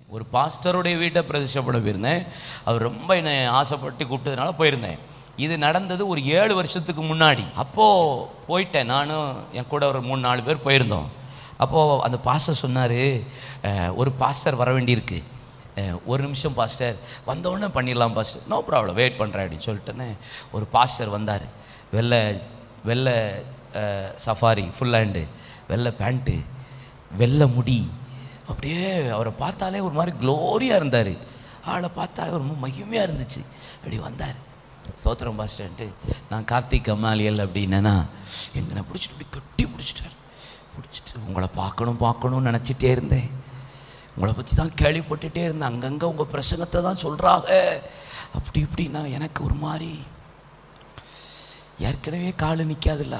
ஒரு பாஸ்டருடைய வீட்டை பிரதிஷ்டப்பட போயிருந்தேன் அவர் ரொம்ப என்னை ஆசைப்பட்டு கூப்பிட்டதுனால போயிருந்தேன் இது நடந்தது ஒரு ஏழு வருஷத்துக்கு முன்னாடி அப்போது போயிட்டேன் நானும் என் கூட ஒரு மூணு நாலு பேர் போயிருந்தோம் அப்போது அந்த பாஸ்டர் சொன்னார் ஒரு பாஸ்டர் வர வேண்டியிருக்கு அஹ், ஒரு நிமிஷம் பாஸ்டர் வந்தோடனே பண்ணிடலாம் பாஸ்டர் நோ ப்ராப்ளம் வெயிட் பண்ணுறேன் அப்படின்னு சொல்லிட்டேன்னு ஒரு பாஸ்டர் வந்தார் வெள்ளை வெள்ளை அஹ், சஃபாரி ஃபுல் ஹேண்டு வெள்ளை பேண்ட்டு வெள்ளை முடி அப்படியே அவரை பார்த்தாலே ஒரு மாதிரி க்ளோரியாக இருந்தார் ஆளை பார்த்தாலே ரொம்ப மகிமையாக இருந்துச்சு அப்படி வந்தார் சோத்திரம் பாஸ்டர்ன்ட்டு நான் கார்த்திக் அம்மாலியல் அப்படின்னா என்னை பிடிச்சிட்டு இப்படி கட்டி பிடிச்சிட்டார் பிடிச்சிட்டு உங்களை பார்க்கணும் பார்க்கணும்னு நினச்சிட்டே இருந்தேன் உங்களை பற்றி தான் கேள்விப்பட்டுட்டே இருந்தேன் அங்கங்கே உங்கள் பிரசங்கத்தை தான் சொல்கிறாங்க அப்படி இப்படின்னா எனக்கு ஒரு மாதிரி ஏற்கனவே காலு நிற்காதுல்ல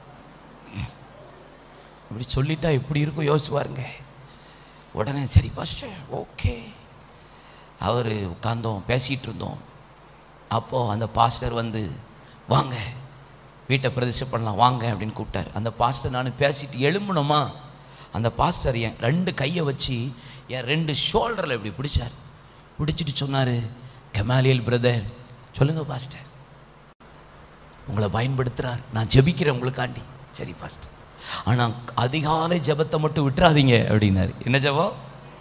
இப்படி சொல்லிட்டா எப்படி இருக்கும் யோசிச்சு பாருங்க உடனே சரி பாஸ்டர் ஓகே அவர் உட்கார்ந்தோம் பேசிகிட்டு இருந்தோம் அப்போது அந்த பாஸ்டர் வந்து வாங்க வீட்டை பிரதிஷ்டை பண்ணலாம் வாங்க அப்படின்னு கூப்பிட்டாரு அந்த பாஸ்டர் நான் பேசிட்டு எழும்பணுமா அந்த பாஸ்டர் என் ரெண்டு கையை வச்சு என் ரெண்டு ஷோல்டரில் இப்படி பிடிச்சார் பிடிச்சிட்டு சொன்னார் கமாலியல் பிரதர் சொல்லுங்கள் பாஸ்டர் உங்களை பயன்படுத்துகிறார் நான் ஜெபிக்கிறேன் உங்களுக்காண்டி சரி பாஸ்டர் ஆனால் அதிகாலை ஜெபத்தை மட்டும் விட்டுறாதீங்க அப்படின்னாரு என்ன ஜெபம்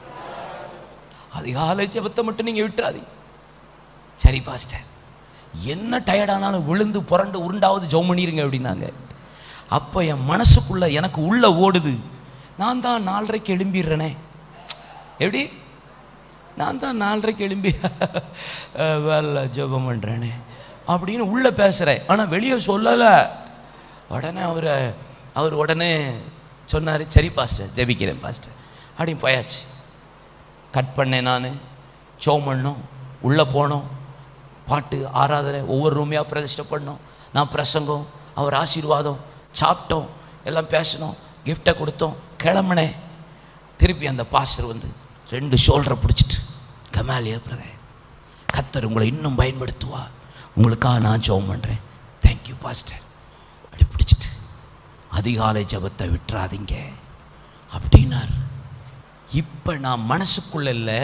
அதிகாலை ஜெபத்தை மட்டும் நீங்கள் விட்டுறாதீங்க சரி பாஸ்டர் என்ன டயர்டானாலும் விழுந்து புரண்டு உருண்டாவது ஜெபம் பண்ணிருங்க அப்படின்னாங்க அப்போ என் மனசுக்குள்ள எனக்கு உள்ள ஓடுது நான் தான் நாலரைக்கு எழும்பிடுறேனே எப்படி நான் தான் நாலரைக்கு எழும்பி அஹ், வேலை ஜெபம் பண்ணுறேனே அப்படின்னு உள்ளே பேசுகிறேன் ஆனால் வெளியே சொல்லலை உடனே அவரை அவர் உடனே சொன்னார் சரி பாஸ்டர் ஜெபிக்கிறேன் பாஸ்டர் அப்படின்னு போயாச்சு கட் பண்ணேன் நான் ஜோம் பண்ணோம் உள்ளே போனோம் பாட்டு ஆராதனை ஒவ்வொரு ரூமையாக பிரதிஷ்டை பண்ணோம் நான் பிரசங்கம் அவர் ஆசீர்வாதம் சாப்பிட்டோம் எல்லாம் பேசினோம் கிஃப்டை கொடுத்தோம் கிளம்புனேன் திருப்பி அந்த பாஸ்டர் வந்து ரெண்டு ஷோல்டரை பிடிச்சிட்டு கமாலியா பிரதர் கத்தர் உங்களை இன்னும் பயன்படுத்துவா உங்களுக்காக நான் ஜெபம் பண்ணுறேன் தேங்க்யூ பாஸ்டர் அப்படி பிடிச்சிட்டு அதிகாலை ஜெபத்தை விட்டுறாதீங்க அப்படின்னார் இப்போ நான் மனசுக்குள்ள இல்லை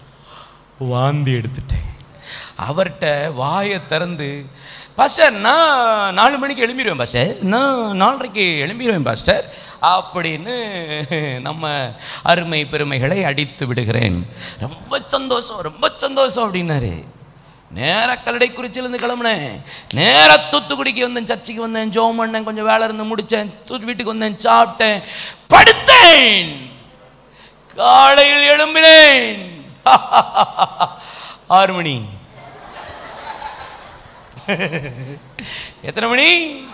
வாந்தி எடுத்துட்டேன் அவர்கிட்ட வாயை திறந்து பாஸ்டர் நான் நாலு மணிக்கு எழும்பிடுவேன் பாஸ்டர் நான் நாலரைக்கு எழும்பிடுவேன் பாஸ்டர் அப்படின்னு நம்ம அருமை பெருமைகளை அடித்து விடுகிறேன் ரொம்ப சந்தோஷம் ரொம்ப சந்தோஷம் அப்படின்னாரு நேர கல்லடை குறிச்சிலேருந்து கிளம்புனேன் நேர தூத்துக்குடிக்கு வந்தேன் சர்ச்சுக்கு வந்தேன் ஜோம் பண்ணேன் கொஞ்சம் வேலை இருந்து முடித்தேன் தூத்து வீட்டுக்கு வந்தேன் சாப்பிட்டேன் படுத்தேன் காலையில் எழும்பினேன் ஆறு மணி எத்தனை மணி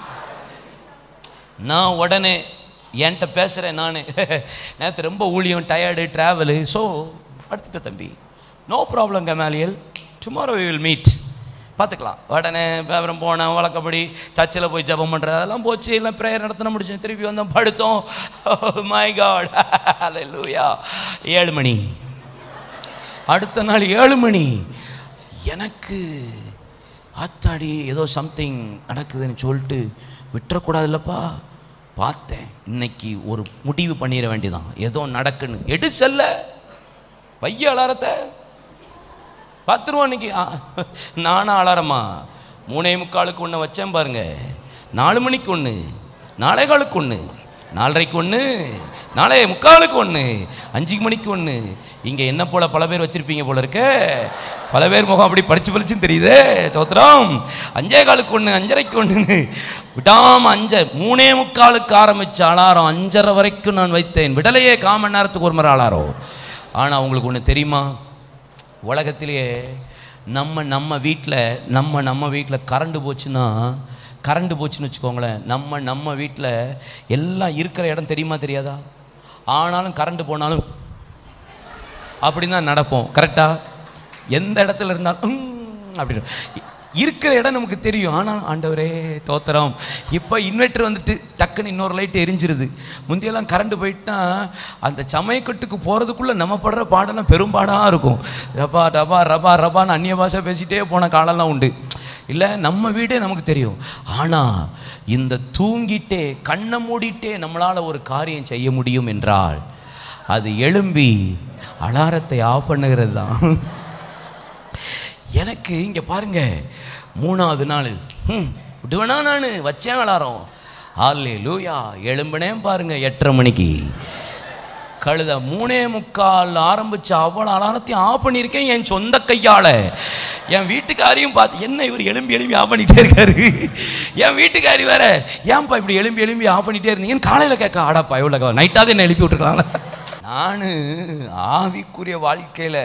நான் உடனே என்கிட்ட பேசுகிறேன் நான் நேற்று ரொம்ப ஊழியம் டயர்டு ட்ராவலு ஸோ படுத்துட்ட தம்பி no problem Gamaliel tomorrow will meet பார்த்துக்கலாம் உடனே அப்புறம் போனேன் வழக்கப்படி சர்ச்சில் போய் ஜெபம் பண்ணுறது அதெல்லாம் போச்சு இல்லை ப்ரேயர் நடத்தின முடிச்சேன் திருப்பி வந்தோம் படுத்தோம் மை காட் லூயா ஏழு மணி அடுத்த நாள் ஏழு மணி எனக்கு ஆத்தாடி ஏதோ சம்திங் நடக்குதுன்னு சொல்லிட்டு விட்டுறக்கூடாதுல்லப்பா பார்த்தேன் இன்னைக்கு ஒரு முடிவு பண்ணிட வேண்டியதான் ஏதோ நடக்குன்னு எடு செல்ல வைய அலாரத்தை பார்த்துருவோம் இன்னைக்கு ஆ, நானும் அலாரமா மூணே முக்காலுக்கு ஒன்று வச்சேன் பாருங்க நாலு மணிக்கு ஒன்று நாளை காலுக்கு ஒன்று நாலரைக்கு ஒன்று நாளை முக்காலுக்கு ஒன்று அஞ்சு மணிக்கு ஒன்று இங்கே என்ன போல் பல பேர் வச்சுருப்பீங்க போல இருக்க பல பேர் முகம் அப்படி படிச்சு படிச்சுன்னு தெரியுதே தோத்திரம் அஞ்சே காலுக்கு ஒன்று அஞ்சரைக்கு ஒன்று விடாமல் அஞ்ச மூணே முக்காலுக்கு ஆரம்பித்த அலாரம் அஞ்சரை வரைக்கும் நான் வைத்தேன் விடலையே காமன் நேரத்துக்கு ஒரு முறை அலாரம் ஆனால் உங்களுக்கு ஒன்று தெரியுமா உலகத்திலேயே நம்ம நம்ம வீட்டில் நம்ம நம்ம வீட்டில் கரண்டு போச்சுன்னா கரண்டு போச்சுன்னு வச்சுக்கோங்களேன் நம்ம நம்ம வீட்டில் எல்லாம் இருக்கிற இடம் தெரியுமா தெரியாதா ஆனாலும் கரண்டு போனாலும் அப்படி தான் நடப்போம் கரெக்டா எந்த இடத்துல இருந்தாலும் "ம்" அப்படின்னு இருக்கிற இடம் நமக்கு தெரியும் ஆனால் ஆண்டவரே தோத்திரம் இப்போ இன்வெர்டர் வந்துட்டு டக்குன்னு இன்னொரு லைட் எரிஞ்சிருது முந்தியெல்லாம் கரண்ட் போயிட்டா அந்த சமயக்கட்டுக்கு போகிறதுக்குள்ளே நம்ம படுற பாடெல்லாம் பெரும்பாடாக இருக்கும் ரபா ரபா ரபா ரபான்னு அந்நிய பாஷை பேசிட்டே போன காலம்லாம் உண்டு இல்லை நம்ம வீடே நமக்கு தெரியும் ஆனால் இந்த தூங்கிட்டே கண்ணை மூடிட்டே நம்மளால் ஒரு காரியம் செய்ய முடியும் என்றால் அது எழும்பி அலாரத்தை ஆஃப் பண்ணுகிறது தான் எனக்கு இங்கே பாருங்க மூணாவது நாள் ம் விடுவேனா நான் வச்சேன் அலாரம் ஆல்லே லூயா எழும்பினேன் பாருங்க எட்டரை மணிக்கு கழுத மூணே முக்கால் ஆரம்பிச்ச அவ்வளோ அலாரத்தையும் ஆஃப் பண்ணியிருக்கேன் என் சொந்த கையால் என் வீட்டுக்காரையும் பார்த்து என்ன இவர் எலும்பி எலும்பி ஆஃப் பண்ணிட்டே இருக்காரு என் வீட்டுக்காரி வேற ஏன்பா இப்படி எலும்பி எலும்பி ஆஃப் பண்ணிட்டே இருந்தீங்கன்னு காலையில் கேட்க ஆடாப்பா எவ்வளோ நைட்டாவது என்ன எழுப்பி விட்டுருக்கலாம் நான் ஆவிக்குரிய வாழ்க்கையில்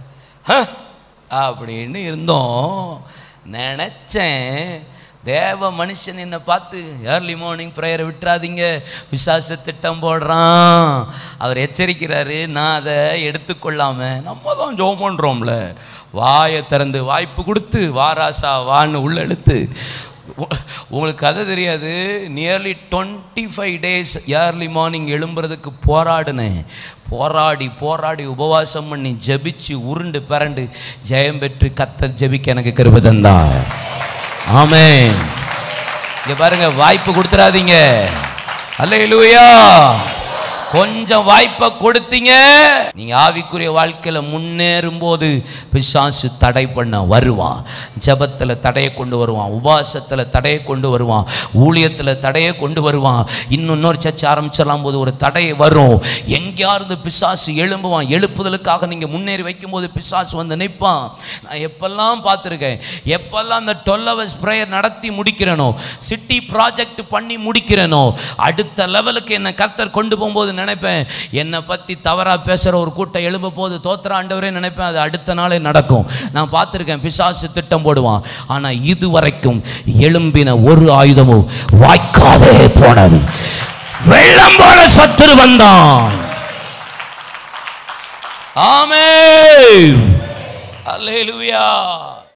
அப்படின்னு இருந்தோம் நினச்சேன் தேவ மனுஷன் என்னை பார்த்து ஏர்லி மார்னிங் ப்ரேயரை விட்டுறாதீங்க விசாச திட்டம் போடுறான் அவர் எச்சரிக்கிறாரு நான் அதை எடுத்துக்கொள்ளாம நம்ம தான் ஜோம் பண்ணுறோம்ல வாயை திறந்து வாய்ப்பு கொடுத்து வாராசா வான்னு உள்ள இழுத்து உ- உங்களுக்கு கதை தெரியாது nearly twenty five days early morning எழும்புறதுக்கு போராடினேன் போராடி போராடி உபவாசம் பண்ணி ஜெபிச்சு உருண்டு பிறண்டு ஜெயம் பெற்று கத்தர் ஜெபிக்க எனக்கு கிருபை தந்தார் ஆமென் இங்க பாருங்க வாய்ப்பு கொடுத்துறாதீங்க அல்லேலூயா கொஞ்சம் வாய்ப்பை கொடுத்தீங்க நீங்க ஆவிக்குரிய வாழ்க்கையில முன்னேறும் போது பிசாசு தடை பண்ண வருவான் ஜெபத்துல தடையை கொண்டு வருவான் உபாசத்துல தடையை கொண்டு வருவான் ஊழியத்துல தடையை கொண்டு வருவான் இன்னும் இன்னொரு சர்ச்சை ஆரம்பிச்சிடலாம் போது ஒரு தடை வரும் எங்கேயாவது பிசாசு எழும்புவான் எழுப்புதலுக்காக நீங்க முன்னேறி வைக்கும்போது பிசாசு வந்து நிற்பான் நான் எப்பெல்லாம் பார்த்துருக்கேன் எப்பெல்லாம் அந்த டுவெல் ஹவர்ஸ் ப்ரேயர் நடத்தி முடிக்கிறேனோ சிட்டி ப்ராஜெக்ட் பண்ணி முடிக்கிறேனோ அடுத்த லெவலுக்கு என்னை கர்த்தர் கொண்டு போகும்போது நினைப்பேன் என்னை பற்றி தவறாக பேசுகிற ஒரு கூட்டம் எழும்ப போது தோத்திர ஆண்டவரே நினைப்பேன் அது அடுத்த நாளே நடக்கும் நான் பார்த்துருக்கேன் பிசாசு திட்டம் போடுவான் ஆனால் இது வரைக்கும் எழும்பின ஒரு ஆயுதமும் வாய்க்காதே போனது வெள்ளம் போல சத்துரு வந்தான் ஆமே அல்லேலூயா